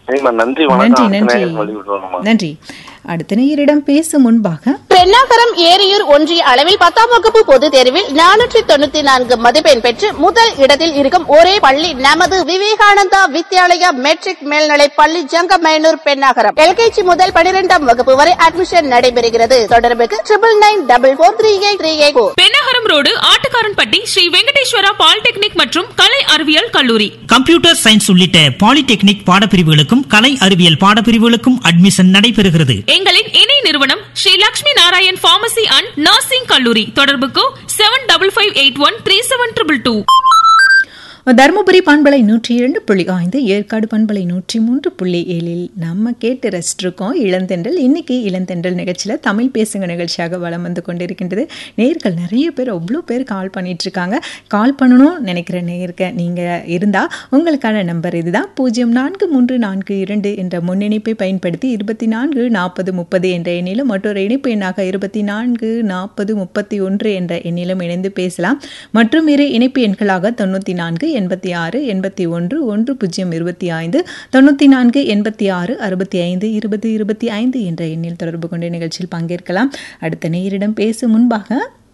சரிம்மா நன்றி நன்றி வணக்கம் நன்றி அடுத்த வழி விட்டுருவாங்கம்மா நன்றி அடுத்த நேயரிடம் பேசும் முன்பாக பெண்ணாகரம் ஏரியூர் ஒன்றிய அளவில் பத்தாம் வகுப்பு பொதுத் தேர்வில் நானூற்றி தொண்ணூத்தி நான்கு மதிப்பெண் பெற்று முதல் இடத்தில் இருக்கும் ஒரே பள்ளி நமது விவேகானந்தா வித்யாலயா மெட்ரிக் மேல்நிலைப் பள்ளி ஜங்கமேனூர் பெண்ணாகரம் எல்கேஜி முதல் பனிரெண்டாம் வகுப்பு வரை அட்மிஷன் நடைபெறுகிறது தொடர்புக்கு triple nine double four three eight three eight four Pennagaram road Attukaranpatti Shri Venkateswara polytechnic மற்றும் கலை அறிவியல் கல்லூரி கம்ப்யூட்டர் சயின்ஸ் உள்ளிட்ட பாலிடெக்னிக் பாடப்பிரிவுகளுக்கும் கலை அறிவியல் பாடப்பிரிவுகளுக்கும் அட்மிஷன் நடைபெறுகிறது எங்களின் இணை நிறுவனம் Shri Lakshmi Narayan pharmacy and nursing கல்லூரி தொடர்புக்கு seven double five eight one three seven triple two Dharmapuri பண்பலை நூற்றி இரண்டு புள்ளி ஐந்து ஏற்காடு பண்பலை நூற்றி மூன்று புள்ளி ஏழில் நம்ம கேட்டு ரசிச்சிருக்கோம் இளந்தென்றல் இன்னைக்கு இளந்தென்றல் நிகழ்ச்சியில் தமிழ் பேசுங்க நிகழ்ச்சியாக வலம் வந்து கொண்டிருக்கின்றது நேர்கள் நிறைய பேர் அவ்வளோ பேர் கால் பண்ணிட்டு இருக்காங்க கால் பண்ணணும் நினைக்கிற நேர்க நீங்கள் இருந்தால் உங்களுக்கான நம்பர் இதுதான் பூஜ்ஜியம் நான்கு மூன்று நான்கு இரண்டு என்ற முன்னிணைப்பை பயன்படுத்தி இருபத்தி நான்கு நாற்பது முப்பது என்ற எண்ணிலும் மற்றொரு இணைப்பு எண்ணாக இருபத்தி நான்கு நாற்பது முப்பத்தி ஒன்று என்ற எண்ணிலும் இணைந்து பேசலாம் மற்றும் இரு இணைப்பு எண்களாக தொண்ணூற்றி நான்கு எண்பத்தி ஆறு எண்பத்தி ஒன்று ஒன்று பூஜ்ஜியம் இருபத்தி ஐந்து தொண்ணூற்றி நான்கு எண்பத்தி ஆறு அறுபத்தி ஐந்து இருபது இருபத்தி ஐந்து என்ற எண்ணில் தொடர்பு கொண்ட நிகழ்ச்சியில் பங்கேற்கலாம் அடுத்த நேயரிடம் பேசும் முன்பாக